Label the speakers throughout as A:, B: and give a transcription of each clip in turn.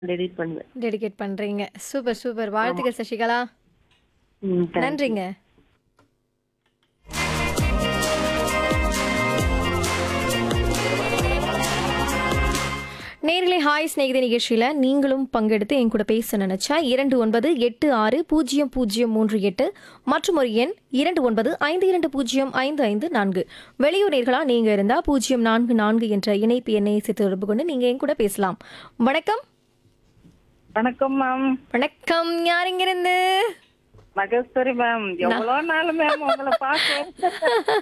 A: Delete பண்ணுவேன்
B: dedicate பண்றீங்க super super வாழ்த்துக்கள் சசிகலா
A: ம், thank you.
B: நன்றிங்க நேரிலே ஹாய் ஸ்நேகித நிகழ்ச்சியில் நீங்களும் பங்கெடுத்து என் கூட பேச நினைச்சா இரண்டு ஒன்பது எட்டு ஆறு பூஜ்ஜியம் பூஜ்ஜியம் மூன்று எட்டு மற்றும் ஒரு எண் இரண்டு ஒன்பது ஐந்து இரண்டு பூஜ்ஜியம் ஐந்து ஐந்து நான்கு வெளியூர் நேர்களாக நீங்கள் இருந்தால் பூஜ்ஜியம் நான்கு நான்கு என்ற இணைப்பு எண்ணை சேர்த்து தொடர்பு கொண்டு நீங்கள் என் கூட பேசலாம் வணக்கம்
A: வணக்கம் மேம்
B: வணக்கம் யார் இங்கிருந்து
A: மகேஸ்வரி மேம் எவ்வளவு நாள் மேம் உங்களை பார்க்க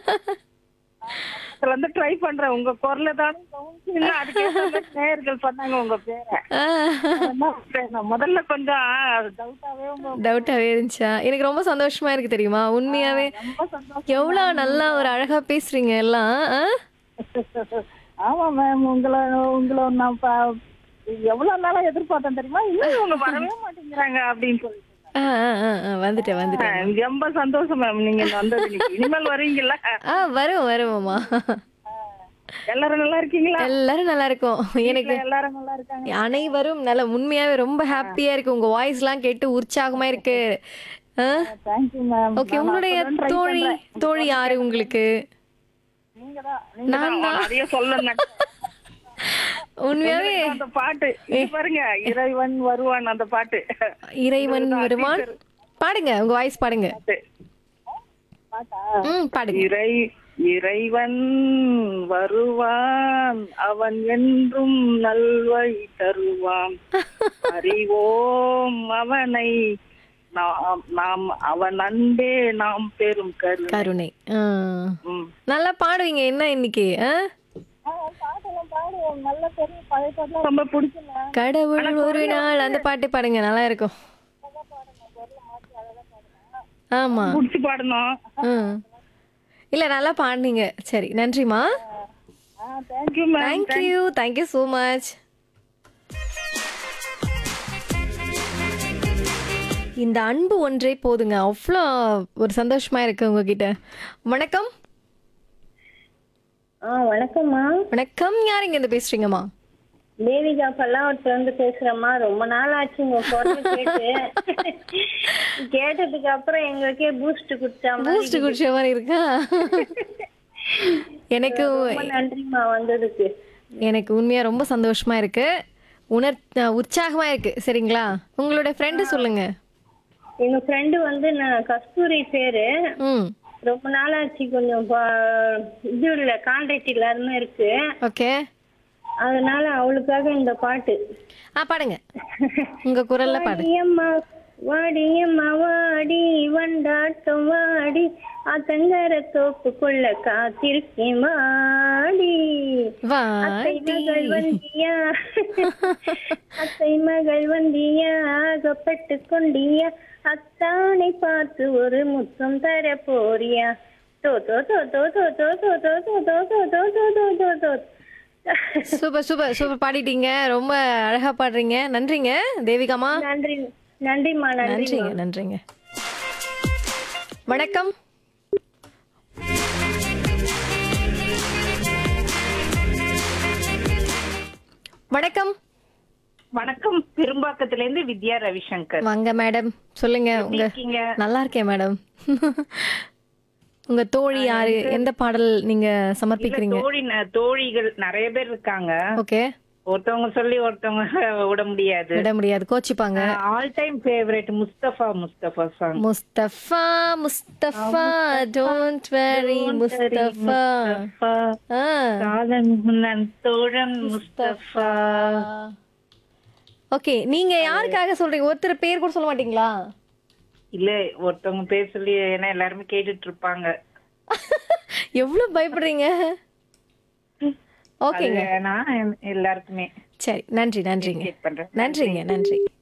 A: அதுல வந்து ட்ரை பண்றேன் உங்க குரல தானே கவனிச்சீங்க அதுக்கேற்ற மாதிரி நேயர்கள் சொன்னாங்க உங்க பேரை அதான் சரி, நான் முதல்ல கொஞ்சம் டவுட்டாவே உங்க
B: டவுட்டாகவே இருந்துச்சா எனக்கு ரொம்ப சந்தோஷமா இருக்கு தெரியுமா உண்மையாவே
A: ரொம்ப சந்தோஷம்
B: எவ்வளோ நல்லா ஒரு அழகா பேசுறீங்க எல்லாம் ஆ?
A: ஆமா மேம் உங்களை உங்களை நான் பா- எவ்வளவு நாளா எதிர்பார்த்தேன் தெரியுமா இன்னும் உங்க வரவே மாட்டேங்கிறாங்க அப்படின்னு சொல்லி
B: ஆ, ஆ, ஆ, ஆ, வந்துட்டேன் வந்துட்டேன்
A: ரொம்ப சந்தோஷம் மேம் நீங்க வந்தது இன்னைக்கு. இனிமேல் வருவீங்கல்ல
B: ஆ வரும் வருவோம்மா
A: எல்லாரும் நல்லா இருக்கீங்களா
B: எல்லாரும் நல்லா இருக்கும் எனக்கு
A: வீட்ல எல்லாரும் நல்லா இருக்காங்க
B: அனைவரும் நல்ல உண்மையாவே ரொம்ப ஹாப்பியா இருக்கு உங்க வாய்ஸ்லாம் கேட்டு உற்சாகமா இருக்கு
A: தேங்க்யூ மேம்
B: ஓகே உங்களுடைய தோழி தோழி யாரு உங்களுக்கு
A: நீங்க தான் நீங்க தான் நிறைய சொல்லுங்க
B: உண்மையாவே
A: அந்த பாட்டு இது பாருங்க இறைவன் வருவான் அந்த பாட்டு
B: இறைவன் வருவான் பாடுங்க உங்க வாய்ஸ் பாடுங்க
A: பாட்டா
B: ம் பாடுங்க
A: இறை இறைவன் வருவான் அவன் என்றும் நல்வழி தருவான் அறிவோம் அவனை நாம் நாம் அவன் அன்பே நாம் பெரும் கரு
B: கருணை ஆ.
A: ம்.
B: நல்லா பாடுவீங்க என்ன இன்னைக்கு ஆ?
A: நல்ல பெரிய பழைய பாட்டுலாம் ரொம்ப பிடிக்கல
B: கடவுள் ஒரு நாள் அந்த பாட்டு பாடுங்க நல்லா இருக்கும் ஆமா
A: பிடிச்சி பாடணும்
B: ம். இல்ல நல்லா பாடுனீங்க சரி நன்றிமா
A: thank you ma'am
B: thank you thank you so much இந்த அன்பு ஒன்றே போதுங்க அவ்வளோ ஒரு சந்தோஷமா இருக்கு உங்ககிட்ட வணக்கம்
C: ஆ வணக்கம்மா
B: வணக்கம் யார் இங்க இருந்து பேசுறீங்கம்மா
C: தேவிகா பல்லாவரத்துல இருந்து பேசுறேம்மா ரொம்ப நாள் ஆச்சு உங்க குரல் கேட்டு கேட்டதுக்கு அப்புறம் எங்களுக்கே பூஸ்ட் குடிச்சா மாதிரி
B: பூஸ்ட் குடிச்ச மாதிரி இருக்கா எனக்கு
C: ரொம்ப நன்றிம்மா வந்ததுக்கு
B: எனக்கு உண்மையா ரொம்ப சந்தோஷமா இருக்கு உணர் அஹ் உற்சாகமா இருக்கு சரிங்களா உங்களோட ஃப்ரெண்டு சொல்லுங்க
C: எங்க ஃப்ரெண்டு வந்து நான் கஸ்தூரி பேரு
B: ம்
C: ரொம்ப நாள் ஆச்சு கொஞ்சம் ப- இது இல்ல கான்டாக்ட் இல்லாம இருக்கு
B: ஓகே
C: அதனால அவளுக்காக இந்த பாட்டு
B: ஆ பாடுங்க உங்க குரல்ல பாடுங்க
C: வாடியம்மா வாடியம்மா வாடி வண்டாட்டம் வாடி அத்தங்கர தோப்புக்குள்ள காத்திருக்கேன் வாடி அத்தை மகள்
B: வாடி
C: வந்தியா அத்தை மகள் வந்தியா ஆகப்பட்டு கொண்டியா அத்தானை பார்த்து ஒரு முத்தம் தர போறியா தோ தோ தோ தோ தோ தோ தோ தோ தோ தோ தோ தோ தோ தோ தோ தோ
B: சூப்பர் சூப்பர் சூப்பர் பாடிட்டீங்க ரொம்ப அழகா பாடுறீங்க நன்றிங்க தேவிகாமா
C: நன்றி நன்றிம்மா நன்றி
B: நன்றிங்க நன்றிங்க வணக்கம் வணக்கம்
A: வணக்கம் பெரும்பாக்கத்துல இருந்து வித்யா ரவிசங்கர்
B: வாங்க மேடம் சொல்லுங்க உங்க
A: இருக்கீங்க
B: நல்லா இருக்கேன் மேடம் உங்க தோழி யாரு எந்த பாடல் நீங்க சமர்ப்பிக்கிறீங்க
A: தோழி தோழிகள் நிறைய பேர் இருக்காங்க
B: ஓகே
A: ஒருத்தவங்க சொல்லி ஒருத்தவங்க விட முடியாது
B: விட முடியாது கோச்சிப்பாங்க
A: all time favourite Mustafa Mustafa song
B: Mustafa Mustafa don't worry Mustafa ஆ
A: காதன் முன்னன் தோழன் முஸ்தபா
B: ஓகே நீங்க யாருக்காக சொல்றீங்க ஒருத்தர் பேர் கூட சொல்ல மாட்டீங்களா
A: இல்ல ஒருத்தவங்க பேர் சொல்லி ஏன்னா எல்லாருமே கேட்டுட்டு இருப்பாங்க
B: எவ்வளவு பயப்படுறீங்க ஓகேங்க
A: அது நான் எல்லாருக்குமே
B: சரி நன்றி நன்றிங்க
A: கேட் பண்றேன்
B: நன்றிங்க நன்றி